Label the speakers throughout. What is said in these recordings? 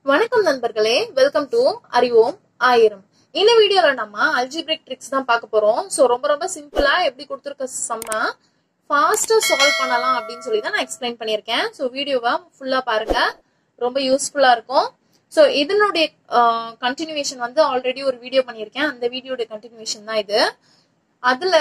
Speaker 1: வணக்கம் நண்பர்களே welcome to அறிவோம் ஆயிரம் இந்த வீடியோல நம்ம அல்ஜிபிரிக் ட்ரிக்ஸ் தான் பார்க்க போறோம் ஸோ ரொம்ப ரொம்ப சிம்பிளா எப்படி கொடுத்துருக்க சம்னா ஃபாஸ்டா சால்வ் பண்ணலாம் அப்படின்னு சொல்லி தான் நான் எக்ஸ்பிளைன் பண்ணியிருக்கேன் ஸோ வீடியோவை ஃபுல்லா பாருங்க ரொம்ப யூஸ்ஃபுல்லா இருக்கும் ஸோ இதனுடைய கண்டினியூவேஷன் வந்து ஆல்ரெடி ஒரு வீடியோ பண்ணியிருக்கேன் அந்த வீடியோடைய கண்டினியூவேஷன் தான் இது அதுல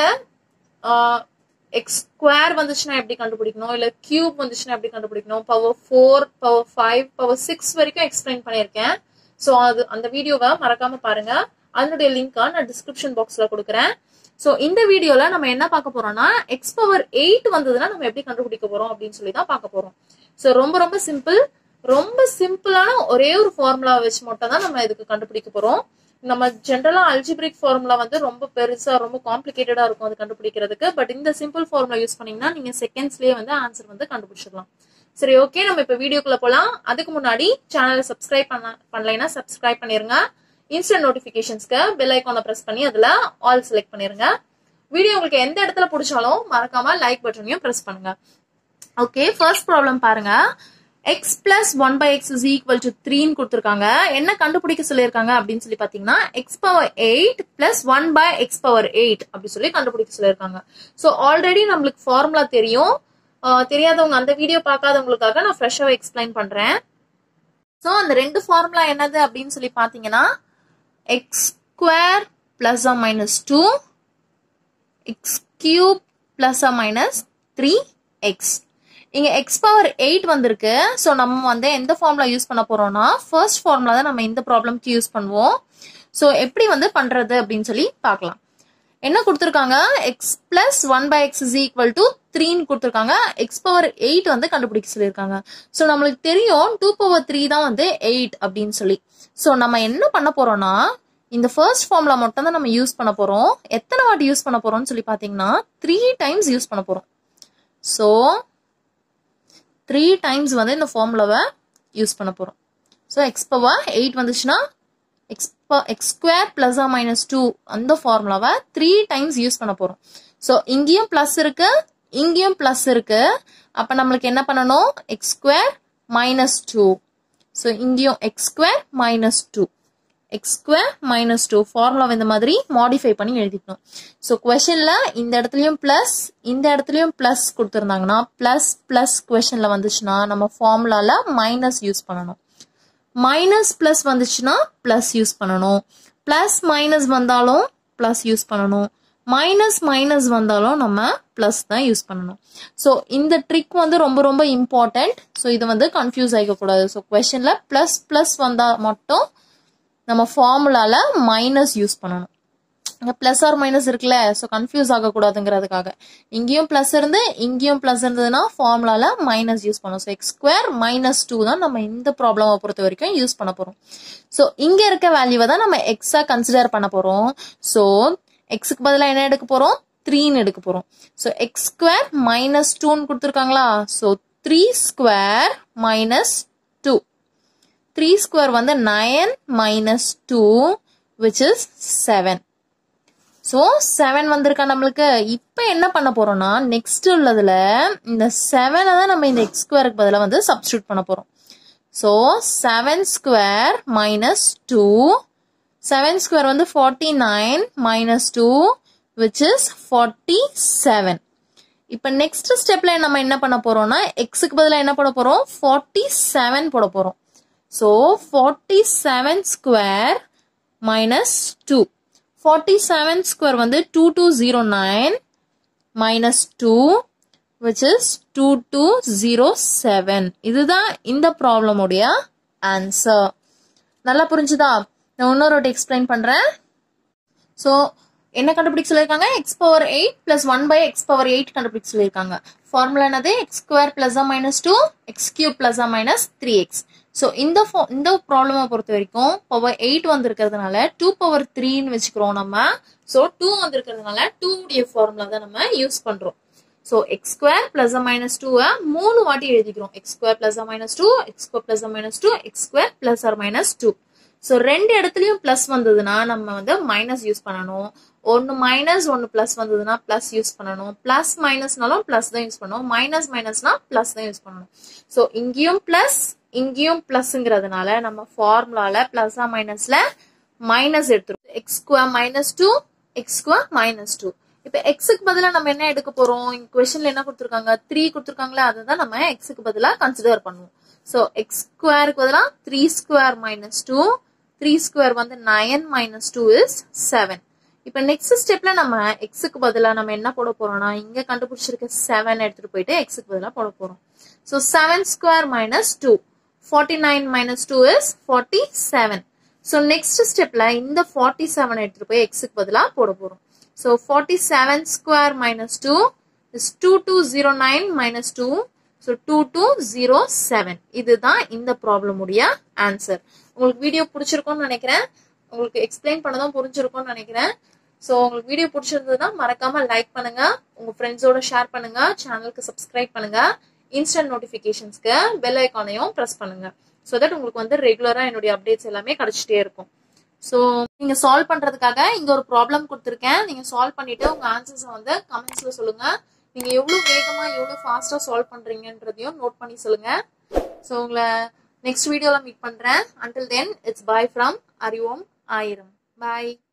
Speaker 1: எக்ஸ் ஸ்கொயர் வந்துச்சுன்னா எப்படி கண்டுபிடிக்கணும் இல்ல கியூப் வந்துச்சுன்னா எப்படி கண்டுபிடிக்கணும் power four power five power six வரைக்கும் எக்ஸ்பிளைன் பண்ணியிருக்கேன் ஸோ அது அந்த வீடியோவை மறக்காம பாருங்க அதனுடைய லிங்கை நான் டிஸ்கிரிப்ஷன் பாக்ஸ்ல கொடுக்குறேன் ஸோ இந்த வீடியோல நம்ம என்ன பார்க்க போறோம்னா எக்ஸ் பவர் எயிட் வந்ததுன்னா நம்ம எப்படி கண்டுபிடிக்க போறோம் அப்படின்னு சொல்லி தான் பார்க்க போறோம் ஸோ ரொம்ப ரொம்ப சிம்பிள் ரொம்ப சிம்பிளான ஒரே ஒரு ஃபார்முலா வச்சு மட்டும் தான் நம்ம இதுக்கு கண்டுபிடிக்க போறோம் நம்ம ஜென்ரலா அல்ஜிபிரிக் ஃபார்முலா வந்து ரொம்ப பெருசா ரொம்ப காம்ப்ளிகேட்டடா இருக்கும் அது கண்டுபிடிக்கிறதுக்கு பட் இந்த சிம்பிள் ஃபார்முலா யூஸ் பண்ணீங்கன்னா நீங்க செகண்ட்ஸ்லயே வந்து ஆன்சர் வந்து கண்டுபிடிச்சிடலாம் சரி ஓகே நம்ம இப்ப வீடியோக்குள்ள போலாம் அதுக்கு முன்னாடி சேனலை சப்ஸ்கிரைப் பண்ண பண்ணலைன்னா சப்ஸ்கிரைப் பண்ணிருங்க இன்ஸ்டன்ட் நோட்டிபிகேஷன்ஸ்க்கு பெல் ஐக்கானை பிரஸ் பண்ணி அதுல ஆல் செலக்ட் பண்ணிருங்க வீடியோ உங்களுக்கு எந்த இடத்துல பிடிச்சாலும் மறக்காம லைக் பட்டனையும் பிரஸ் பண்ணுங்க ஓகே ஃபர்ஸ்ட் ப்ராப்ளம் பாருங்க x plus one by x is equal to த்ரீன்னு கொடுத்துருக்காங்க என்ன கண்டுபிடிக்க சொல்லியிருக்காங்க அப்படின்னு சொல்லி பாத்தீங்கன்னா x power eight plus one by x power eight அப்படி சொல்லி கண்டுபிடிக்க சொல்லியிருக்காங்க ஸோ ஆல்ரெடி நம்மளுக்கு ஃபார்முலா தெரியும் தெரியாதவங்க அந்த வீடியோ பார்க்காதவங்களுக்காக நான் ஃப்ரெஷ்ஷாக எக்ஸ்பிளைன் பண்றேன் ஸோ அந்த ரெண்டு ஃபார்முலா என்னது அப்படின்னு சொல்லி பார்த்தீங்கன்னா x square plus or minus two x cube plus or minus three x இங்க எக்ஸ் பவர் எயிட் வந்திருக்கு ஸோ நம்ம வந்து எந்த ஃபார்முலா யூஸ் பண்ண போறோம்னா ஃபர்ஸ்ட் ஃபார்முலா தான் நம்ம இந்த ப்ராப்ளம்க்கு யூஸ் பண்ணுவோம் ஸோ எப்படி வந்து பண்றது அப்படின்னு சொல்லி பார்க்கலாம் என்ன கொடுத்துருக்காங்க x plus one by x is equal to த்ரீன்னு கொடுத்துருக்காங்க எக்ஸ் பவர் எயிட் வந்து கண்டுபிடிக்க சொல்லியிருக்காங்க ஸோ நம்மளுக்கு தெரியும் டூ பவர் த்ரீ தான் வந்து எயிட் அப்படின்னு சொல்லி ஸோ நம்ம என்ன பண்ண போறோம்னா இந்த ஃபர்ஸ்ட் ஃபார்முலா மட்டும் தான் நம்ம யூஸ் பண்ண போறோம் எத்தனை வாட்டி யூஸ் பண்ண போறோம்னு சொல்லி பார்த்தீங்கன்னா த்ரீ டைம்ஸ் யூஸ் பண்ண போறோம் ஸோ த்ரீ டைம்ஸ் வந்து இந்த ஃபார்முலாவை யூஸ் பண்ண போகிறோம் ஸோ எக்ஸ் பவர் எயிட் வந்துச்சுன்னா x x square plus or minus two அந்த ஃபார்முலாவை த்ரீ டைம்ஸ் யூஸ் பண்ண போகிறோம் ஸோ இங்கேயும் ப்ளஸ் இருக்கு இங்கேயும் ப்ளஸ் இருக்கு அப்போ நம்மளுக்கு என்ன பண்ணணும் x square minus two so இங்கேயும் x square minus two x square minus two formula இந்த மாதிரி மாடிஃபை பண்ணி எழுதிக்கணும் ஸோ கொஷனில் இந்த இடத்துலையும் ப்ளஸ் இந்த இடத்துலையும் ப்ளஸ் கொடுத்துருந்தாங்கன்னா ப்ளஸ் ப்ளஸ் கொஷனில் வந்துச்சுன்னா நம்ம ஃபார்முலாவில் மைனஸ் யூஸ் பண்ணணும் மைனஸ் ப்ளஸ் வந்துச்சுன்னா ப்ளஸ் யூஸ் பண்ணணும் ப்ளஸ் மைனஸ் வந்தாலும் ப்ளஸ் யூஸ் பண்ணணும் மைனஸ் மைனஸ் வந்தாலும் நம்ம ப்ளஸ் தான் யூஸ் பண்ணணும் ஸோ இந்த ட்ரிக் வந்து ரொம்ப ரொம்ப இம்பார்ட்டண்ட் ஸோ இது வந்து கன்ஃபியூஸ் ஆகிக்கக்கூடாது ஸோ கொஷனில் ப்ளஸ் ப்ளஸ் வந்தால் மட்டும் நம்ம ஃபார்முலால மைனஸ் யூஸ் பண்ணணும் இங்கே ப்ளஸ் ஆர் மைனஸ் இருக்குல்ல ஸோ கன்ஃபியூஸ் ஆகக்கூடாதுங்கிறதுக்காக இங்கேயும் ப்ளஸ் இருந்து இங்கேயும் ப்ளஸ் இருந்ததுன்னா ஃபார்முலால மைனஸ் யூஸ் பண்ணணும் so x square minus two தான் நம்ம இந்த ப்ராப்ளமை பொறுத்த வரைக்கும் யூஸ் பண்ண போகிறோம் ஸோ இங்கே இருக்க வேல்யூவை தான் நம்ம எக்ஸாக கன்சிடர் பண்ண போகிறோம் ஸோ எக்ஸுக்கு பதிலாக என்ன எடுக்க போகிறோம் த்ரீன்னு எடுக்க போகிறோம் ஸோ எக்ஸ் ஸ்கொயர் மைனஸ் டூன்னு கொடுத்துருக்காங்களா so three square minus two three square வந்து nine minus two which is seven so seven வந்திருக்கா நம்மளுக்கு இப்போ என்ன பண்ண போறோம்னா நெக்ஸ்ட் உள்ளதுல இந்த செவனை தான் நம்ம இந்த எக்ஸ் ஸ்கொயருக்கு பதிலாக வந்து சப்ஸ்டியூட் பண்ண போறோம் so seven square minus two seven square வந்து forty nine minus two which is forty seven இப்போ நெக்ஸ்ட் ஸ்டெப்ல நம்ம என்ன பண்ண போறோம்னா எக்ஸுக்கு பதிலாக என்ன பண்ண போறோம் ஃபார்ட்டி செவன் போட போறோம் so forty seven square minus two forty seven square வந்து two two zero nine minus two which is two two zero seven இதுதான் இந்த ப்ராப்ளமுடைய ஆன்சர் நல்லா புரிஞ்சுதா நான் இன்னொரு வாட்டி எக்ஸ்பிளைன் பண்ணுறேன் ஸோ என்ன கண்டுபிடிக்க சொல்லியிருக்காங்க x power eight plus one by x power eight கண்டுபிடிக்க சொல்லியிருக்காங்க ஃபார்முலா என்னது x square plus minus two x cube plus minus three x so இந்த இந்த ப்ராப்ளமை பொறுத்த வரைக்கும் பவர் எயிட் வந்திருக்கிறதுனால டூ பவர் த்ரீன்னு வச்சுக்கிறோம் நம்ம ஸோ டூ வந்திருக்கிறதுனால டூ உடைய ஃபார்முலா தான் நம்ம யூஸ் பண்றோம் so x square plus minus டூவை மூணு வாட்டி எழுதிக்கிறோம் x square plus minus two x square plus minus two x square plus or minus two so ரெண்டு இடத்துலையும் ப்ளஸ் வந்ததுன்னா நம்ம வந்து மைனஸ் யூஸ் பண்ணணும் ஒன்று மைனஸ் ஒன்று ப்ளஸ் வந்ததுன்னா ப்ளஸ் யூஸ் பண்ணணும் ப்ளஸ் மைனஸ்னாலும் ப்ளஸ் தான் யூஸ் பண்ணணும் மைனஸ் மைனஸ்னா ப்ளஸ் தான் யூஸ் பண்ணணும் ஸோ இங்கேயும் ப்ளஸ் இங்கேயும் பிளஸ்ங்கிறதுனால நம்ம ஃபார்முலால பிளஸ்ஸா மைனஸ்ல மைனஸ் எடுத்துருவோம் x square minus two x square minus two இப்போ எக்ஸுக்கு பதிலாக நம்ம என்ன எடுக்க போறோம் இங்க கொஸ்டின்ல என்ன கொடுத்துருக்காங்க த்ரீ கொடுத்துருக்காங்களே அதை தான் நம்ம எக்ஸுக்கு பதிலாக கன்சிடர் பண்ணுவோம் ஸோ எக்ஸ் ஸ்கொயருக்கு பதிலாக three square minus two three square வந்து nine minus two is seven இப்போ நெக்ஸ்ட் ஸ்டெப்ல நம்ம எக்ஸுக்கு பதிலாக நம்ம என்ன போட போறோம்னா இங்க கண்டுபிடிச்சிருக்க செவன் எடுத்துட்டு போயிட்டு எக்ஸுக்கு பதிலாக போட போறோம் so seven square minus two forty nine minus two is forty seven so next ஸ்டெப்ல இந்த ஃபார்ட்டி செவன் எடுத்துட்டு போய் எக்ஸுக்கு பதிலாக போட போறோம் so forty seven square minus two is two two zero nine minus two so two two zero seven இதுதான் இந்த ப்ராப்ளம் உடைய ஆன்சர் உங்களுக்கு வீடியோ பிடிச்சிருக்கும்னு நினைக்கிறேன் உங்களுக்கு எக்ஸ்பிளைன் பண்ணதும் புரிஞ்சிருக்கும்னு நினைக்கிறேன் ஸோ உங்களுக்கு வீடியோ பிடிச்சிருந்ததுன்னா மறக்காம லைக் பண்ணுங்க உங்க ஃப்ரெண்ட்ஸோட ஷேர் பண்ணுங்க சேனலுக்கு சப்ஸ்கிரைப் பண்ணுங்க இன்ஸ்டன்ட் நோட்டிஃபிகேஷன்ஸ்க்கு பெல் ஐக்கானையும் ப்ரெஸ் பண்ணுங்க ஸோ தட் உங்களுக்கு வந்து ரெகுலரா என்னுடைய அப்டேட்ஸ் எல்லாமே கிடைச்சிட்டே இருக்கும் ஸோ நீங்க சால்வ் பண்றதுக்காக இங்க ஒரு ப்ராப்ளம் கொடுத்துருக்கேன் நீங்க சால்வ் பண்ணிட்டு உங்க ஆன்சர்ஸை வந்து கமெண்ட்ஸ்ல சொல்லுங்க நீங்க எவ்வளவு வேகமா எவ்வளவு ஃபாஸ்டா சால்வ் பண்றீங்கன்றதையும் நோட் பண்ணி சொல்லுங்க ஸோ உங்களை நெக்ஸ்ட் வீடியோல மீட் பண்றேன் until then it's bye from அறிவோம் ஆயிரம் பாய்